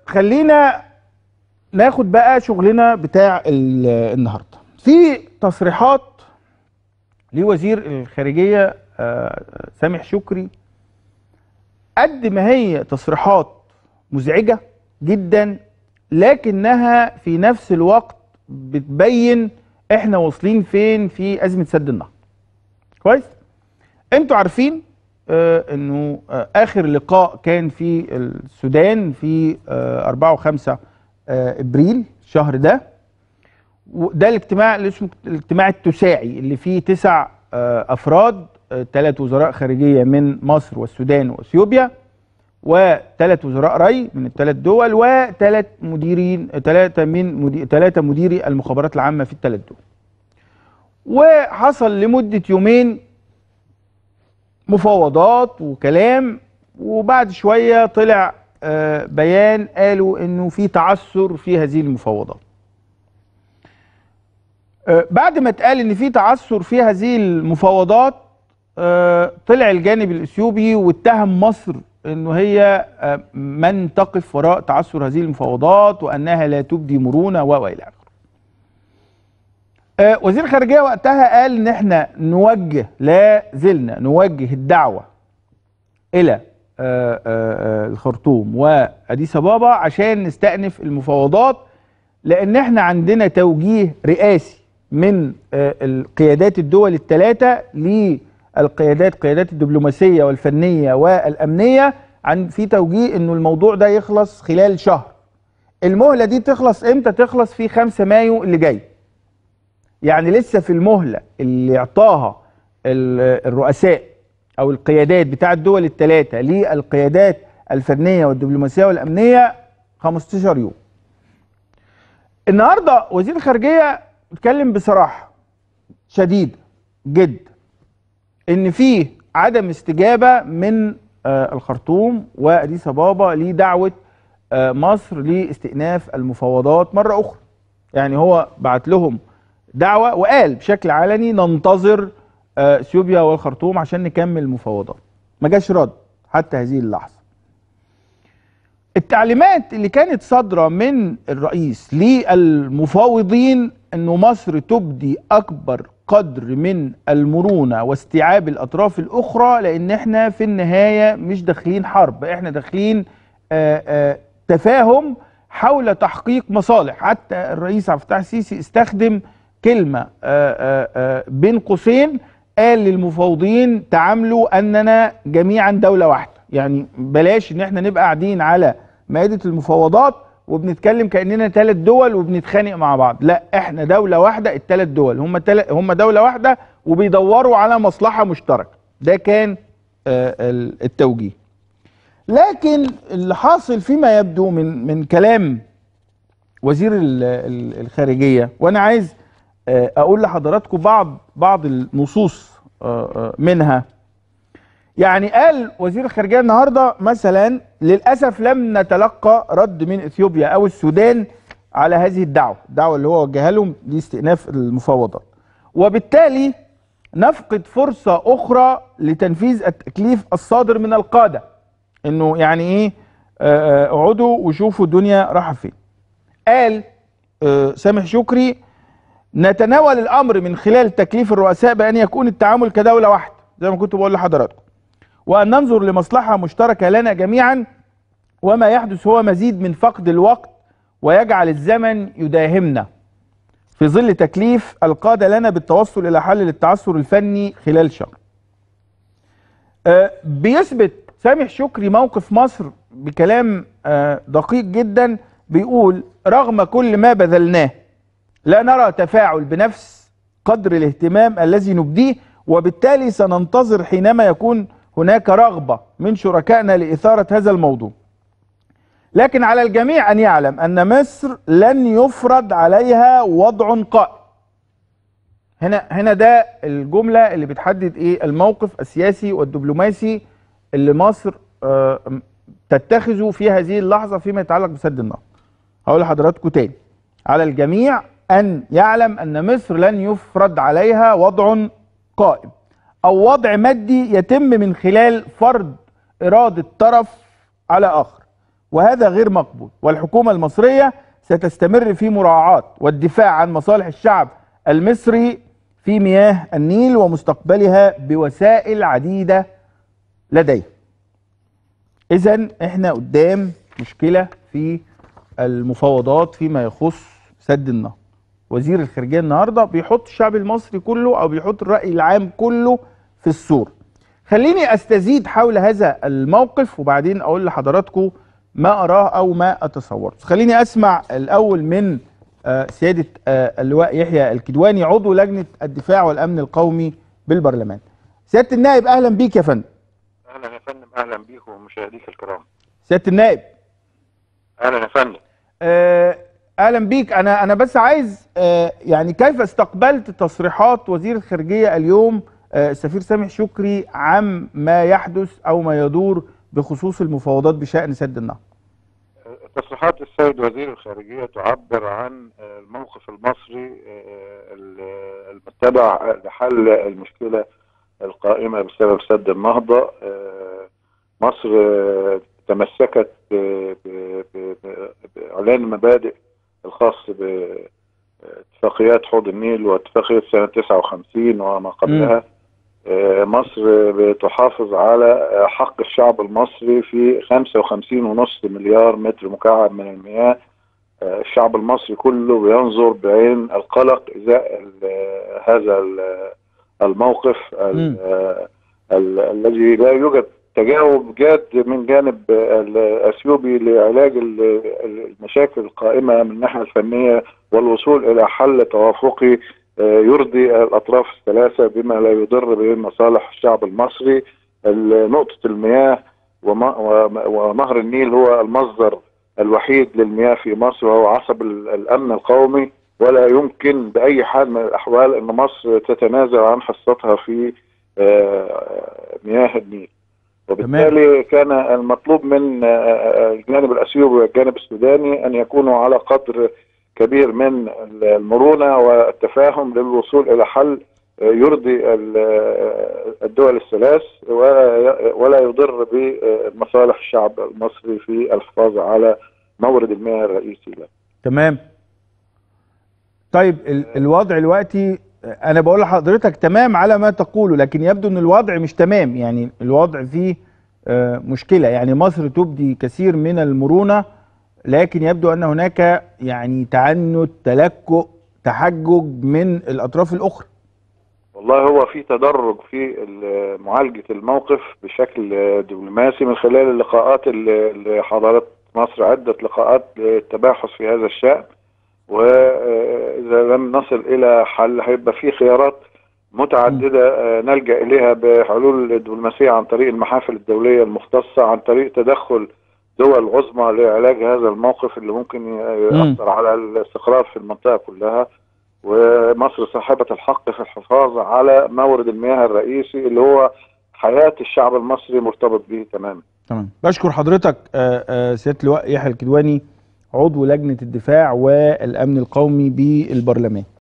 خلينا ناخد بقى شغلنا بتاع ال- النهارده في تصريحات لوزير الخارجيه آه، سامح شكري قد ما هي تصريحات مزعجه جدا لكنها في نفس الوقت بتبين احنا واصلين فين في ازمه سد النهضه كويس انتوا عارفين آه انه آه اخر لقاء كان في السودان في آه 4 و5 آه ابريل الشهر ده وده الاجتماع اللي اسمه الاجتماع التساعي اللي فيه تسع آه افراد ثلاث وزراء خارجيه من مصر والسودان واثيوبيا وثلاث وزراء ري من الثلاث دول وثلاث مديرين ثلاثه من مدير ثلاثه مديري المخابرات العامه في الثلاث دول وحصل لمده يومين مفاوضات وكلام وبعد شويه طلع آه، بيان قالوا انه في تعثر في هذه المفاوضات آه، بعد ما اتقال ان في تعثر في هذه المفاوضات آه، طلع الجانب الاثيوبي واتهم مصر انه هي آه، من تقف وراء تعثر هذه المفاوضات وانها لا تبدي مرونه و والى اخره. آه، وزير الخارجيه وقتها قال ان احنا نوجه لا زلنا نوجه الدعوه الى آه، آه، آه، الخرطوم واديس ابابا عشان نستأنف المفاوضات لان احنا عندنا توجيه رئاسي من آه، القيادات الدول الثلاثه للقيادات قيادات الدبلوماسيه والفنيه والامنيه عن في توجيه انه الموضوع ده يخلص خلال شهر المهله دي تخلص امتى تخلص في 5 مايو اللي جاي يعني لسه في المهله اللي اعطاها ال- الرؤساء او القيادات بتاع الدول الثلاثه للقيادات الفنيه والدبلوماسيه والامنيه 15 يوم النهارده وزير الخارجيه اتكلم بصراحه شديد جدا ان في عدم استجابه من آه، الخرطوم واديس ابابا لدعوه آه، مصر لاستئناف المفاوضات مره اخرى يعني هو بعت لهم دعوه وقال بشكل علني ننتظر آه، اثيوبيا والخرطوم عشان نكمل المفاوضات ما جاش رد حتى هذه اللحظه التعليمات اللي كانت صادره من الرئيس للمفاوضين انه مصر تبدي اكبر قدر من المرونه واستيعاب الاطراف الاخرى لان احنا في النهايه مش داخلين حرب احنا داخلين آه، آه، تفاهم حول تحقيق مصالح حتى الرئيس عبد الفتاح السيسي استخدم كلمه آه، آه، آه، بين قوسين قال للمفاوضين تعاملوا اننا جميعا دوله واحده يعني بلاش ان احنا نبقى قاعدين على مائده المفاوضات وبنتكلم كاننا ثلاث دول وبنتخانق مع بعض لا احنا دوله واحده الثلاث دول هم تل... هم دوله واحده وبيدوروا على مصلحه مشتركه ده كان آه، ال- التوجيه لكن اللي حاصل فيما يبدو من من كلام وزير ال- ال- الخارجيه وانا عايز آه، اقول لحضراتكم بعض بعض النصوص آه، آه، منها يعني قال وزير الخارجيه النهارده مثلا للاسف لم نتلقى رد من اثيوبيا او السودان على هذه الدعوه، الدعوه اللي هو وجهها لهم لاستئناف المفاوضات. وبالتالي نفقد فرصه اخرى لتنفيذ التكليف الصادر من القاده. انه يعني ايه آه، آه، اقعدوا وشوفوا الدنيا رايحه فين. قال آه، سامح شكري نتناول الامر من خلال تكليف الرؤساء بان يكون التعامل كدوله واحده زي ما كنت بقول لحضراتكم. وأن ننظر لمصلحة مشتركة لنا جميعا وما يحدث هو مزيد من فقد الوقت ويجعل الزمن يداهمنا في ظل تكليف القادة لنا بالتوصل إلى حل للتعثر الفني خلال شهر آه، بيثبت سامح شكري موقف مصر بكلام آه، دقيق جدا بيقول رغم كل ما بذلناه لا نرى تفاعل بنفس قدر الاهتمام الذي نبديه وبالتالي سننتظر حينما يكون هناك رغبة من شركائنا لإثارة هذا الموضوع لكن على الجميع أن يعلم أن مصر لن يفرض عليها وضع قائم هنا هنا ده الجملة اللي بتحدد إيه الموقف السياسي والدبلوماسي اللي مصر آه، تتخذه في هذه اللحظة فيما يتعلق بسد النهضة هقول لحضراتكم تاني على الجميع أن يعلم أن مصر لن يفرض عليها وضع قائم أو وضع مادي يتم من خلال فرض إرادة طرف على آخر وهذا غير مقبول والحكومة المصرية ستستمر في مراعاة والدفاع عن مصالح الشعب المصري في مياه النيل ومستقبلها بوسائل عديدة لديه إذا إحنا قدام مشكلة في المفاوضات فيما يخص سد النهر وزير الخارجية النهاردة بيحط الشعب المصري كله أو بيحط الرأي العام كله في الصورة خليني أستزيد حول هذا الموقف وبعدين أقول لحضراتكم ما أراه أو ما أتصور خليني أسمع الأول من آه، سيادة آه، اللواء يحيى الكدواني عضو لجنة الدفاع والأمن القومي بالبرلمان سيادة النائب أهلا بيك يا فندم اهلا يا فندم اهلا بيكم ومشاهديك الكرام سيادة النائب اهلا يا فندم آه، اهلا بيك انا انا بس عايز آه، يعني كيف استقبلت تصريحات وزير الخارجيه اليوم آه، السفير سامح شكري عن ما يحدث او ما يدور بخصوص المفاوضات بشان سد النهر تصريحات السيد وزير الخارجيه تعبر عن الموقف المصري آه، المتبع لحل المشكله القائمه بسبب سد النهضه آه، مصر آه، تمسكت ب- ب- ب- ب- باعلان المبادئ الخاص باتفاقيات حوض النيل واتفاقيه سنه 59 وما قبلها آه، مصر بتحافظ على آه، حق الشعب المصري في 55.5 مليار متر مكعب من المياه آه، الشعب المصري كله بينظر بعين القلق ازاء ال- هذا ال- الموقف ال- مم. آه، ال- الذي لا يوجد تجاوب جاد من جانب الاثيوبي لعلاج ال- المشاكل القائمه من الناحيه الفنيه والوصول الى حل توافقي آه، يرضي الاطراف الثلاثه بما لا يضر بمصالح الشعب المصري ال- نقطه المياه وما- وم- ونهر النيل هو المصدر الوحيد للمياه في مصر وهو عصب ال- الامن القومي ولا يمكن باي حال من الاحوال ان مصر تتنازل عن حصتها في آه، مياه النيل وبالتالي كان المطلوب من آه، آه، الجانب الاثيوبي والجانب السوداني ان يكونوا على قدر كبير من المرونه والتفاهم للوصول الى حل آه، يرضي ال- آه، الدول الثلاث ولا ولا يضر بمصالح الشعب المصري في الحفاظ على مورد المياه الرئيسي له. تمام طيب ال- الوضع دلوقتي آه، انا بقول لحضرتك تمام على ما تقوله لكن يبدو ان الوضع مش تمام يعني الوضع فيه آه، مشكله يعني مصر تبدي كثير من المرونه لكن يبدو ان هناك يعني تعنت تلكؤ تحجج من الاطراف الاخرى والله هو في تدرج في ال- معالجة الموقف بشكل دبلوماسي من خلال اللقاءات اللي اللي حضرت مصر عدة لقاءات للتباحث في هذا الشأن وإذا لم نصل إلى حل هيبقى في خيارات متعددة آه، نلجأ إليها بحلول دبلوماسية عن طريق المحافل الدولية المختصة عن طريق تدخل دول عظمى لعلاج هذا الموقف اللي ممكن يأثر على الاستقرار في المنطقة كلها ومصر صاحبة الحق في الحفاظ على مورد المياه الرئيسي اللي هو حياة الشعب المصري مرتبط به تماما تمام بشكر حضرتك آه، آه، سياده اللواء يحيى الكدواني عضو لجنه الدفاع والامن القومي بالبرلمان